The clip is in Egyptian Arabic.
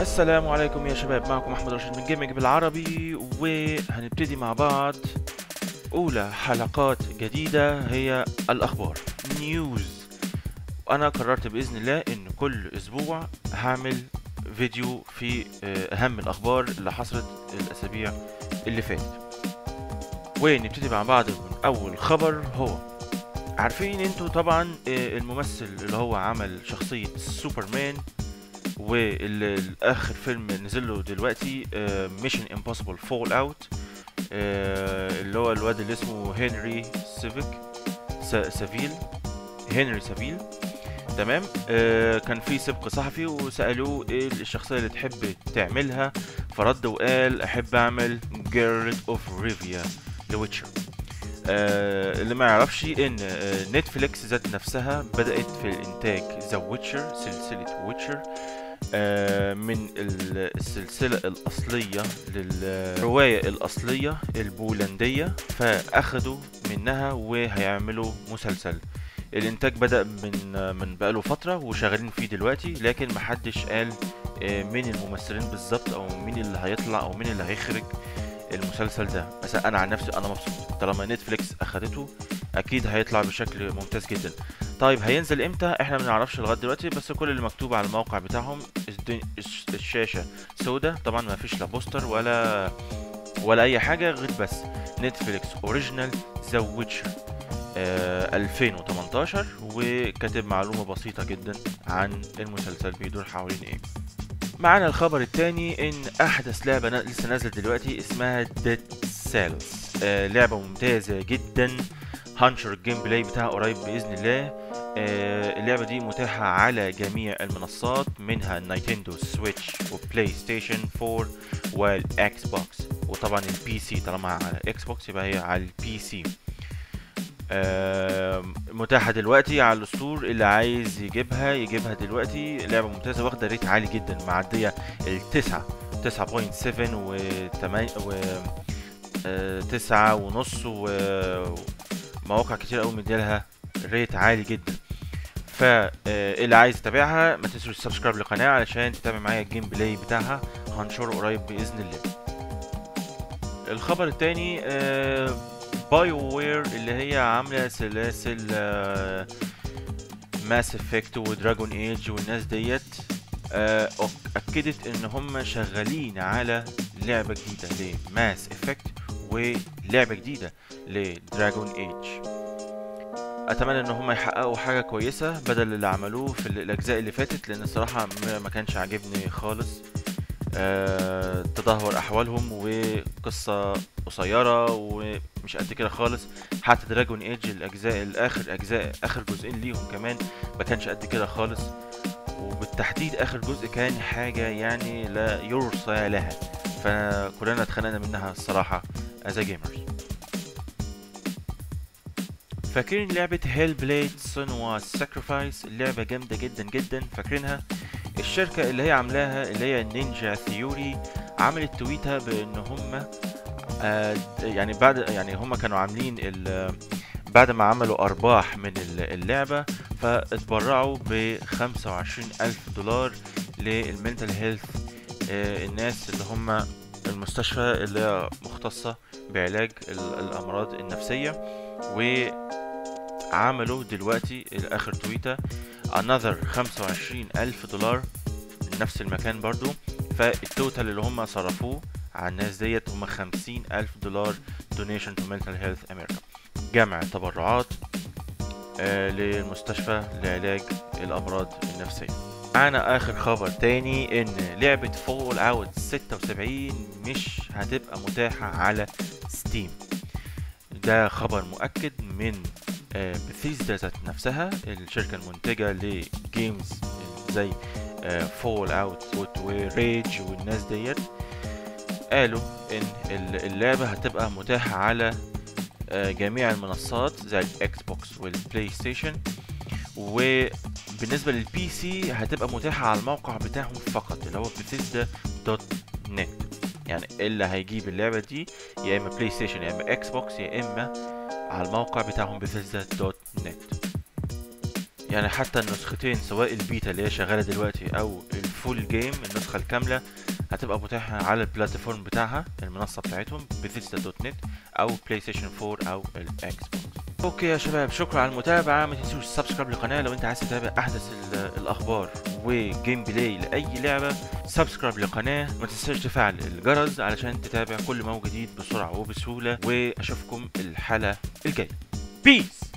السلام عليكم يا شباب معكم احمد رشيد من جيمنج بالعربي وهنبتدي مع بعض اولى حلقات جديدة هي الاخبار نيوز انا قررت باذن الله ان كل اسبوع هعمل فيديو في آه، اهم الاخبار اللي حصلت الاسابيع اللي فاتت ونبتدي مع بعض من اول خبر هو عارفين انتوا طبعا آه، الممثل اللي هو عمل شخصية سوبرمان والاخر فيلم نزل له دلوقتي ميشن امبوسيبل فول اوت اللي هو الواد اللي اسمه هنري سيفيك س- سافيل هنري سافيل تمام آه، كان في سبق صحفي وسالوه ايه الشخصيه اللي تحب تعملها فرد وقال احب اعمل جيرلت اوف ريفيا لويتشر آه اللي ما يعرفش ان آه نتفليكس ذات نفسها بدات في الانتاج ذا ويتشر سلسله ويتشر آه، من ال- السلسلة الأصلية للرواية الأصلية البولندية فأخدوا منها وهيعملوا مسلسل الإنتاج بدأ من آه، من بقاله فترة وشغالين فيه دلوقتي لكن محدش قال آه، مين الممثلين بالظبط أو مين اللي هيطلع أو مين اللي هيخرج المسلسل ده بس أنا عن نفسي أنا مبسوط طالما نتفليكس أخدته أكيد هيطلع بشكل ممتاز جدا طيب هينزل امتى احنا ما نعرفش لغايه دلوقتي بس كل اللي مكتوب على الموقع بتاعهم الد- الش- الشاشه سودة طبعا ما فيش لا بوستر ولا ولا اي حاجه غير بس نتفليكس اوريجينال ذا ويتشر 2018 وكاتب معلومه بسيطه جدا عن المسلسل بيدور حوالين ايه معانا الخبر التاني ان احدث لعبه نا- لسه نازله دلوقتي اسمها ديد سيلز لعبه ممتازه جدا هانشر الجيم بلاي بتاعها قريب باذن الله آه، اللعبه دي متاحه على جميع المنصات منها نايتندو سويتش وبلاي ستيشن 4 والاكس بوكس وطبعا البي سي طالما على اكس بوكس يبقى هي على البي سي آم، متاحة دلوقتي على الستور اللي عايز يجيبها يجيبها دلوقتي لعبة ممتازة واخدة ريت عالي جدا معدية التسعة تسعة بوينت سفن و تمانية و آه، تسعة ونص ومواقع كتير أوي مديلها ريت عالي جدا فاللي عايز يتابعها ما تنسوش تسبسكرايب للقناة علشان تتابع معايا الجيم بلاي بتاعها هنشره قريب بإذن الله الخبر التاني بايو وير اللي هي عاملة سلاسل ماس افكت ودراجون ايج والناس ديت آه، أك- اكدت ان هم شغالين على لعبة جديدة لماس افكت ولعبة جديدة لدراجون ايج اتمنى ان هم يحققوا حاجه كويسه بدل اللي عملوه في ال- الاجزاء اللي فاتت لان الصراحه ما ما كانش عاجبني خالص آه تدهور احوالهم وقصه قصيره ومش قد كده خالص حتى دراجون ايج الاجزاء الاخر اجزاء اخر جزئين ليهم كمان ما كانش قد كده خالص وبالتحديد اخر جزء كان حاجه يعني لا يرثى لها فكلنا اتخانقنا منها الصراحه از جيمرز فاكرين لعبة هيل بليد سونوا ساكرفايس اللعبة جامدة جدا جدا فاكرينها الشركة اللي هي عاملاها اللي هي نينجا ثيوري عملت تويتها بان هم آه يعني بعد يعني هم كانوا عاملين ال- بعد ما عملوا ارباح من ال- اللعبة فاتبرعوا ب 25 الف دولار للمنتال هيلث الناس اللي هم المستشفى اللي هي مختصة بعلاج ال- الامراض النفسية و عملوا دلوقتي اخر تويتة another 25 الف دولار نفس المكان برضو فالتوتال اللي هم صرفوه على الناس ديت هم 50 الف دولار donation to mental health America جمع تبرعات آه للمستشفى لعلاج الامراض النفسية معانا اخر خبر تاني ان لعبة فول اوت 76 مش هتبقى متاحة على ستيم ده خبر مؤكد من بثيزدا ذات نفسها الشركة المنتجة لجيمز زي فول اوت وريج والناس ديت قالوا ان ال- اللعبة هتبقى متاحة على آه، جميع المنصات زي الاكس بوكس والبلاي ستيشن وبالنسبة للبي سي هتبقى متاحة على الموقع بتاعهم فقط اللي هو bethesda.net يعني اللي هيجيب اللعبة دي يا اما بلاي ستيشن يا اما اكس بوكس يا اما على الموقع بتاعهم bethesda.net يعني حتى النسختين سواء البيتا اللي هي شغالة دلوقتي او الفول جيم النسخه الكامله هتبقى متاحه على البلاتفورم بتاعها المنصه بتاعتهم بثيستا دوت نت او بلاي ستيشن 4 او الاكس بوكس اوكي يا شباب شكرا على المتابعه ما تنسوش سبسكرايب للقناه لو انت عايز تتابع احدث ال- الاخبار وجيم بلاي لاي لعبه سبسكرايب للقناه ما تنساش تفعل الجرس علشان تتابع كل ما هو جديد بسرعه وبسهوله واشوفكم الحلقه الجايه بيس